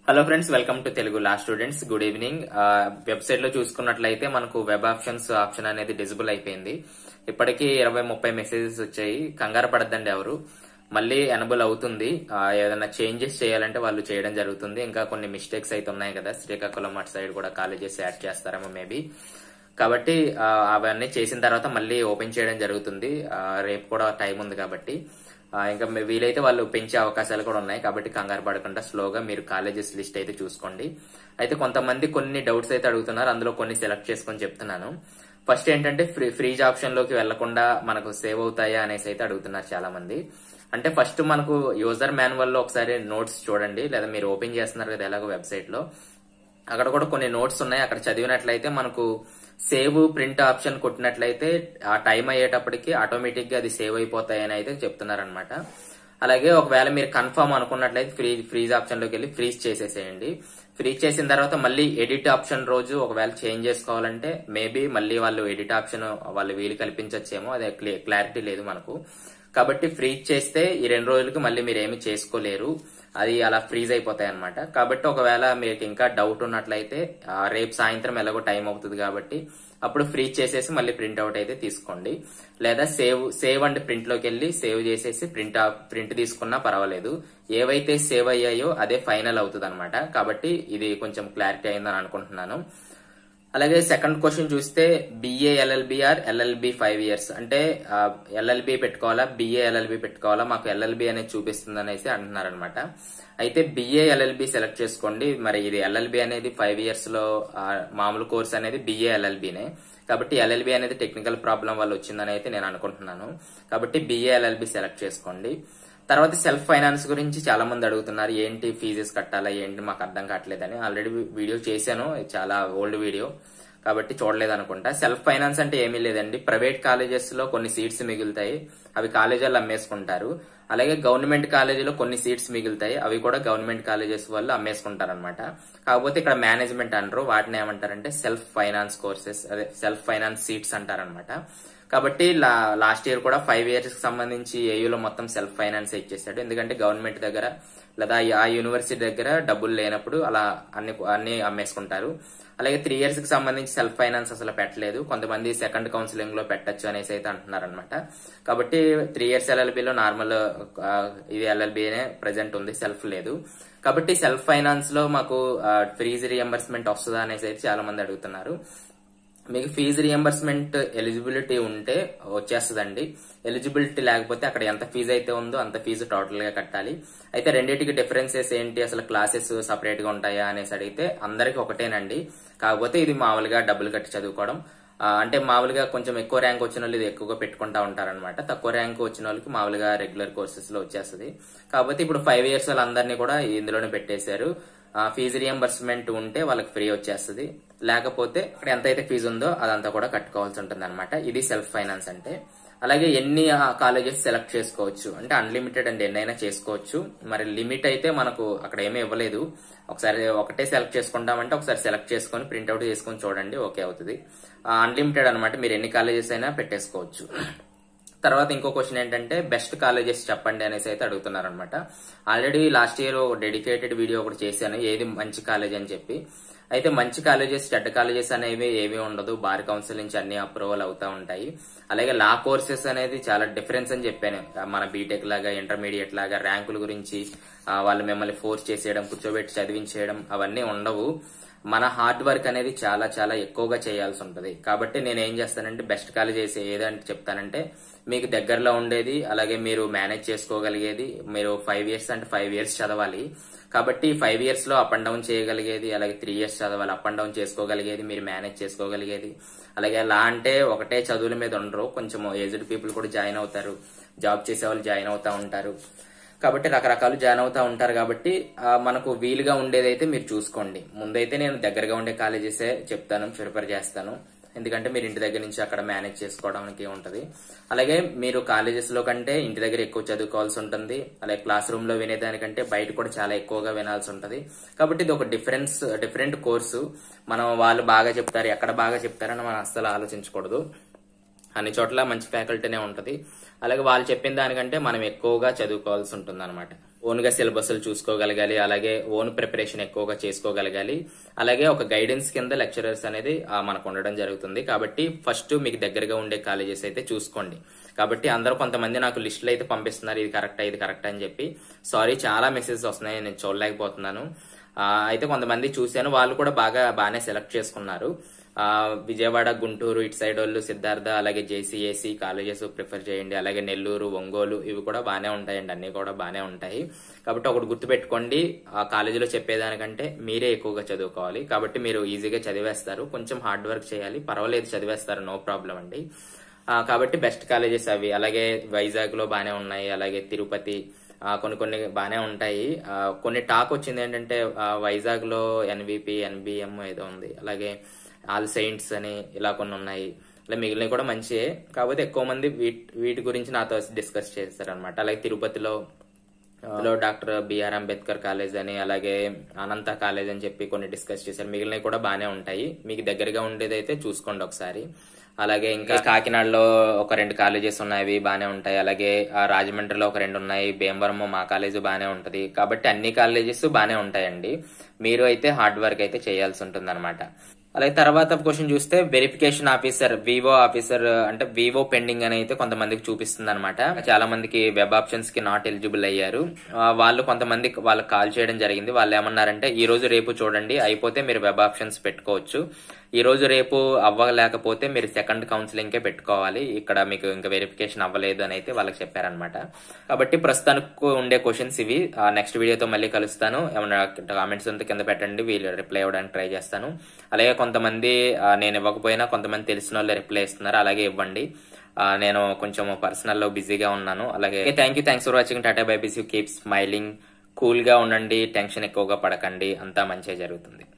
hello friends welcome to Telugu law students good evening website లో చూసుకున్నట్లయితే మనకు వెబ్ ఆప్షన్స్ ఆప్షన్ అనేది డిజిబుల్ అయిపోయింది ఇప్పటికీ ఇరవై ముప్పై మెసేజెస్ వచ్చాయి కంగారు పడద్దండి ఎవరు మళ్ళీ ఎనబుల్ అవుతుంది ఆ, ఏదైనా చేంజెస్ చేయాలంటే వాళ్ళు చేయడం జరుగుతుంది ఇంకా కొన్ని మిస్టేక్స్ అయితే ఉన్నాయి కదా శ్రీకాకుళం అటు సైడ్ కూడా కాలేజెస్ యాడ్ చేస్తారేమో మేబీ కాబట్టి ఆ, అవన్నీ చేసిన తర్వాత మళ్ళీ ఓపెన్ చేయడం జరుగుతుంది ఆ, రేపు కూడా టైం ఉంది కాబట్టి ఆ, ఇంకా మీ- వీలైతే వాళ్ళు పెంచే అవకాశాలు కూడా ఉన్నాయి కాబట్టి కంగారు పడకుండా స్లోగా మీరు కాలేజెస్ లిస్ట్ అయితే చూసుకోండి అయితే కొంతమంది కొన్ని డౌట్స్ అయితే అడుగుతున్నారు అందులో కొన్ని సెలెక్ట్ చేసుకొని చెప్తున్నాను ఫస్ట్ ఏంటంటే ఫ్రీ ఫ్రీజ్ ఆప్షన్ లోకి వెళ్లకుండా మనకు సేవ్ అవుతాయా అనేసి అయితే అడుగుతున్నారు చాలా మంది అంటే ఫస్ట్ మనకు యూజర్ మాన్యువల్ లో ఒకసారి నోట్స్ చూడండి లేదా మీరు ఓపెన్ చేస్తున్నారు కదా ఎలాగో వెబ్సైట్ లో అక్కడ కూడా కొన్ని నోట్స్ ఉన్నాయి అక్కడ చదివినట్లయితే మనకు సేవ్ ప్రింట్ ఆప్షన్ కొట్టినట్లయితే ఆ టైం అయ్యేటప్పటికి ఆటోమేటిక్ గా అది సేవ్ అయిపోతాయని అయితే చెప్తున్నారనమాట అలాగే ఒకవేళ మీరు కన్ఫర్మ్ అనుకున్నట్లయితే ఫ్రీ ఫ్రీజ్ ఆప్షన్ లోకి వెళ్ళి ఫ్రీజ్ చేసేసేయండి ఫ్రీజ్ చేసిన తర్వాత మళ్ళీ ఎడిట్ ఆప్షన్ రోజు ఒకవేళ చేంజ్ చేసుకోవాలంటే మేబీ మళ్ళీ వాళ్ళు ఎడిట్ ఆప్షన్ వాళ్ళు వీలు కల్పించచ్చేమో అదే క్లారిటీ లేదు మనకు కాబట్టి ఫ్రీజ్ చేస్తే ఈ రెండు రోజులకి మళ్ళీ మీరు ఏమి చేసుకోలేరు అది అలా ఫ్రీజ్ అయిపోతాయి అనమాట కాబట్టి ఒకవేళ మీకు ఇంకా డౌట్ ఉన్నట్లయితే ఆ, రేపు సాయంత్రం ఎలాగో టైం అవుతుంది కాబట్టి అప్పుడు ఫ్రీజ్ చేసేసి మళ్ళీ ప్రింట్ అవుట్ అయితే తీసుకోండి లేదా సేవ్ సేవ్ అండ్ ప్రింట్ లోకి వెళ్ళి సేవ్ చేసేసి ప్రింట్ ప్రింట్ తీసుకున్నా పర్వాలేదు ఏవైతే సేవ్ అయ్యాయో అదే ఫైనల్ అవుతుంది అనమాట కాబట్టి ఇది కొంచెం క్లారిటీ అయిందని అనుకుంటున్నాను అలాగే సెకండ్ క్వశ్చన్ చూస్తే BA LLB or LLB five years అంటే ఎల్ఎల్బి పెట్టుకోవాలా బిఏ ఎల్ఎల్బి పెట్టుకోవాలా మాకు ఎల్ఎల్బి అనేది చూపిస్తుంది అనేసి అంటున్నారనమాట అయితే బిఏ ఎల్ఎల్బి సెలెక్ట్ చేసుకోండి మరి ఇది ఎల్ఎల్బి అనేది ఫైవ్ ఇయర్స్ లో ఆ, మామూలు కోర్స్ అనేది బిఏ ఎల్ఎల్బినే కాబట్టి ఎల్ఎల్బి అనేది టెక్నికల్ ప్రాబ్లం వల్ల వచ్చిందని అయితే నేను అనుకుంటున్నాను కాబట్టి బిఏ ఎల్ఎల్బి సెలెక్ట్ చేసుకోండి తర్వాత సెల్ఫ్ ఫైనాన్స్ గురించి చాలా మంది అడుగుతున్నారు ఏంటి ఫీజెస్ కట్టాలా ఏంటి మాకు అర్థం కావట్లేదని ఆల్రెడీ వీడియో చేశాను చాలా ఓల్డ్ వీడియో కాబట్టి చూడలేదు అనుకుంటా సెల్ఫ్ ఫైనాన్స్ అంటే ఏమీ లేదండి ప్రైవేట్ కాలేజెస్ లో కొన్ని సీట్స్ మిగులుతాయి అవి కాలేజీలు అమ్మేసుకుంటారు అలాగే గవర్నమెంట్ కాలేజీలో కొన్ని సీట్స్ మిగులుతాయి అవి కూడా గవర్నమెంట్ కాలేజెస్ వాళ్ళు అమ్మేసుకుంటారు అనమాట కాకపోతే ఇక్కడ మేనేజ్మెంట్ అంటారు వాటిని ఏమంటారంటే సెల్ఫ్ ఫైనాన్స్ కోర్సెస్ అదే సెల్ఫ్ ఫైనాన్స్ సీట్స్ అంటారనమాట కాబట్టి లా- లాస్ట్ ఇయర్ కూడా ఫైవ్ ఇయర్స్ కి సంబంధించి ఏయూలో మొత్తం సెల్ఫ్ ఫైనాన్స్ ఇచ్చేసాడు ఎందుకంటే గవర్నమెంట్ దగ్గర లేదా ఆ యూనివర్సిటీ దగ్గర డబ్బులు లేనప్పుడు అలా అన్ని అన్ని అమ్మేసుకుంటారు అలాగే త్రీ ఇయర్స్ కి సంబంధించి సెల్ఫ్ ఫైనాన్స్ అసలు పెట్టలేదు కొంతమంది సెకండ్ కౌన్సిలింగ్ లో పెట్టచ్చు అనేసి అయితే అంటున్నారు అనమాట కాబట్టి త్రీ ఇయర్స్ ఎల్ఎల్బిలో నార్మల్ ఇది ఎల్ఎల్బినే ప్రెసెంట్ ఉంది సెల్ఫ్ లేదు కాబట్టి సెల్ఫ్ ఫైనాన్స్ లో మాకు ఫ్రీజ్ రియంబర్స్మెంట్ వస్తుందా అనేసి అయితే చాలా మంది అడుగుతున్నారు మీకు ఫీజు రియంబర్స్మెంట్ ఎలిజిబిలిటీ ఉంటే వచ్చేస్తుందండి ఎలిజిబిలిటీ లేకపోతే అక్కడ ఎంత ఫీజు అయితే ఉందో అంత ఫీజు టోటల్ గా కట్టాలి అయితే రెండింటికి డిఫరెన్సెస్ ఏంటి అసలు క్లాసెస్ సపరేట్ గా ఉంటాయా అనేసి అడిగితే అందరికి ఒకటేనండి కాకపోతే ఇది మామూలుగా డబ్బులు కట్టి చదువుకోవడం ఆ, అంటే మామూలుగా కొంచెం ఎక్కువ ర్యాంక్ వచ్చిన వాళ్ళు ఇది ఎక్కువగా పెట్టుకుంటా ఉంటారనమాట తక్కువ ర్యాంక్ వచ్చిన వాళ్ళకి మామూలుగా రెగ్యులర్ కోర్సెస్ లో వచ్చేస్తుంది కాకపోతే ఇప్పుడు ఫైవ్ ఇయర్స్ వాళ్ళందరినీ కూడా ఇందులోనే పెట్టేశారు ఆ, ఫీజు రియంబర్స్మెంట్ ఉంటే వాళ్ళకి ఫ్రీ వచ్చేస్తుంది లేకపోతే అక్కడ ఎంత అయితే ఫీజు ఉందో అదంతా కూడా కట్టుకోవాల్సి ఉంటుంది అనమాట ఇది సెల్ఫ్ ఫైనాన్స్ అంటే అలాగే ఎన్ని కాలేజెస్ సెలెక్ట్ చేసుకోవచ్చు అంటే అన్లిమిటెడ్ అండి ఎన్నైనా చేసుకోవచ్చు మరి లిమిట్ అయితే మనకు అక్కడ ఏమీ ఇవ్వలేదు ఒకసారి ఒకటే సెలెక్ట్ చేసుకుంటామంటే ఒకసారి సెలెక్ట్ చేసుకొని ప్రింట్అవుట్ చేసుకొని చూడండి ఓకే అవుతుంది అన్లిమిటెడ్ అనమాట మీరు ఎన్ని కాలేజెస్ అయినా పెట్టేసుకోవచ్చు తర్వాత ఇంకో క్వశ్చన్ ఏంటంటే బెస్ట్ కాలేజెస్ చెప్పండి అనేసి అయితే అడుగుతున్నారు అనమాట already last year dedicated video ఒకటి చేశాను ఏది మంచి కాలేజ్ అని చెప్పి అయితే మంచి కాలేజెస్ చెడ్డ కాలేజెస్ అనేవి ఏమీ ఉండదు బార్ కౌన్సిల్ నుంచి అన్ని అప్రూవల్ అవుతా ఉంటాయి అలాగే లా కోర్సెస్ అనేది చాలా డిఫరెన్స్ అని చెప్పాను మన బీటెక్ లాగా ఇంటర్మీడియట్ లాగా ర్యాంకుల గురించి ఆ, వాళ్ళు మిమ్మల్ని ఫోర్స్ చేసేయడం కూర్చోబెట్టి చదివించేయడం అవన్నీ ఉండవు మన హార్డ్ వర్క్ అనేది చాలా చాలా ఎక్కువగా చేయాల్సి ఉంటుంది కాబట్టి నేను ఏం చేస్తానంటే బెస్ట్ కాలేజెస్ ఏదంటే చెప్తానంటే మీకు దగ్గరలో ఉండేది అలాగే మీరు మేనేజ్ చేసుకోగలిగేది మీరు ఫైవ్ ఇయర్స్ అంటే ఫైవ్ ఇయర్స్ చదవాలి కాబట్టి ఫైవ్ ఇయర్స్ లో అప్ అండ్ డౌన్ చేయగలిగేది అలాగే త్రీ ఇయర్స్ చదవాలి అప్ అండ్ డౌన్ చేసుకోగలిగేది మీరు మేనేజ్ చేసుకోగలిగేది అలాగే లా అంటే ఒకటే చదువుల మీద ఉండరు కొంచెం ఏజ్డ్ పీపుల్ కూడా జాయిన్ అవుతారు జాబ్ చేసే వాళ్ళు జాయిన్ అవుతా ఉంటారు కాబట్టి రకరకాలు జాయిన్ అవుతా ఉంటారు కాబట్టి ఆ, మనకు వీలుగా ఉండేదైతే మీరు చూసుకోండి ముందైతే నేను దగ్గరగా ఉండే కాలేజెసే చెప్తాను ప్రిఫర్ చేస్తాను ఎందుకంటే మీరు ఇంటి దగ్గర నుంచి అక్కడ మేనేజ్ చేసుకోవడానికి ఉంటది అలాగే మీరు కాలేజెస్ లో కంటే ఇంటి దగ్గర ఎక్కువ చదువుకోవాల్సి ఉంటుంది అలాగే క్లాస్ రూమ్ లో వినేదానికంటే బయట కూడా చాలా ఎక్కువగా వినాల్సి ఉంటుంది కాబట్టి ఇది ఒక డిఫరెన్స్ డిఫరెంట్ కోర్సు మనం వాళ్ళు బాగా చెప్తారు ఎక్కడ బాగా చెప్తారని మనం అస్సలు ఆలోచించకూడదు అన్ని చోట్ల మంచి ఫ్యాకల్టీనే ఉంటది అలాగే వాళ్ళు చెప్పిన దానికంటే మనం ఎక్కువగా చదువుకోవాల్సి ఉంటుంది ఓన్ గా సిలబస్లు చూసుకోగలగాలి అలాగే ఓన్ ప్రిపరేషన్ ఎక్కువగా చేసుకోగలగాలి అలాగే ఒక గైడెన్స్ కింద లెక్చరర్స్ అనేది ఆ, మనకు ఉండడం జరుగుతుంది కాబట్టి ఫస్ట్ మీకు దగ్గరగా ఉండే కాలేజెస్ అయితే చూసుకోండి కాబట్టి అందరూ కొంతమంది నాకు లిస్టులు అయితే పంపిస్తున్నారు ఇది కరెక్ట్ ఇది కరెక్ట్ అని చెప్పి సారీ చాలా మెసేజెస్ వస్తున్నాయి నేను చూడలేకపోతున్నాను ఆ, అయితే కొంతమంది చూశాను వాళ్ళు కూడా బాగా బాగానే సెలెక్ట్ చేసుకున్నారు ఆ, విజయవాడ గుంటూరు ఇటు సైడ్ వాళ్ళు సిద్ధార్థ అలాగే జేసీఏసీ కాలేజెస్ ప్రిఫర్ చేయండి అలాగే నెల్లూరు ఒంగోలు ఇవి కూడా బాగానే ఉంటాయండి అన్ని కూడా బాగానే ఉంటాయి కాబట్టి ఒకటి గుర్తుపెట్టుకోండి ఆ కాలేజీలో చెప్పేదానికంటే మీరే ఎక్కువగా చదువుకోవాలి కాబట్టి మీరు ఈజీగా చదివేస్తారు కొంచెం హార్డ్ వర్క్ చేయాలి పర్వాలేదు చదివేస్తారు నో ప్రాబ్లం అండి ఆ, కాబట్టి బెస్ట్ కాలేజెస్ అవి అలాగే వైజాగ్ లో బాగానే ఉన్నాయి అలాగే తిరుపతి ఆ, కొన్ని కొన్ని బాగానే ఉంటాయి ఆ, కొన్ని టాక్ వచ్చింది ఏంటంటే ఆ, వైజాగ్ లో ఎన్విపి ఎన్బిఎం ఏదో ఉంది అలాగే ఆల్ సెయింట్స్ అని ఇలా కొన్ని ఉన్నాయి అలా మిగిలినవి కూడా మంచియే కాకపోతే ఎక్కువ మంది వీటి వీటి గురించి నాతో డిస్కస్ చేస్తారు అనమాట అలాగే తిరుపతిలో లో డాక్టర్ బిఆర్ అంబేద్కర్ కాలేజ్ అని అలాగే అనంత కాలేజ్ అని చెప్పి కొన్ని డిస్కస్ చేశారు మిగిలినవి కూడా బాగానే ఉంటాయి మీకు దగ్గరగా ఉండేదైతే చూసుకోండి ఒకసారి అలాగే ఇంకా కాకినాడలో ఒక రెండు కాలేజెస్ ఉన్నాయి అవి బాగానే ఉంటాయి అలాగే ఆ రాజమండ్రిలో ఒక రెండు ఉన్నాయి భీమవరం మా కాలేజ్ బాగానే ఉంటది కాబట్టి అన్ని కాలేజెస్ బాగానే ఉంటాయండి మీరు అయితే హార్డ్ వర్క్ అయితే చేయాల్సి ఉంటుంది అలాగే తర్వాత క్వశ్చన్ చూస్తే వెరిఫికేషన్ ఆఫీసర్ వివో ఆఫీసర్ అంటే వివో పెండింగ్ అని అయితే కొంతమందికి చూపిస్తుంది అనమాట చాలా మందికి వెబ్ ఆప్షన్స్ కి నాట్ ఎలిజిబుల్ అయ్యారు ఆ, వాళ్ళు కొంతమంది వాళ్ళకి కాల్ చేయడం జరిగింది వాళ్ళు ఏమన్నారంటే ఈ రోజు రేపు చూడండి అయిపోతే మీరు వెబ్ ఆప్షన్స్ పెట్టుకోవచ్చు ఈ రోజు రేపు అవ్వలేకపోతే మీరు సెకండ్ కౌన్సిలింగ్ కే పెట్టుకోవాలి ఇక్కడ మీకు ఇంకా వెరిఫికేషన్ అవ్వలేదు అని అయితే వాళ్ళకి చెప్పారనమాట కాబట్టి ప్రస్తుతానికి ఉండే క్వశ్చన్స్ ఇవి నెక్స్ట్ వీడియోతో మళ్ళీ కలుస్తాను ఏమైనా కామెంట్స్ ఉంటే కింద పెట్టండి వీళ్ళు రిప్లై ఇవ్వడానికి ట్రై చేస్తాను అలాగే కొంతమంది ఆ, నేను ఇవ్వకపోయినా కొంతమంది తెలిసిన వాళ్ళు రిప్లై ఇస్తున్నారు అలాగే ఇవ్వండి ఆ, నేను కొంచెం పర్సనల్ లో బిజీగా ఉన్నాను అలాగే thank you thanks for watching tata bye బిస్ యూ కీప్ స్మైలింగ్ కూల్ గా ఉండండి టెన్షన్ ఎక్కువగా పడకండి అంతా మంచిగా జరుగుతుంది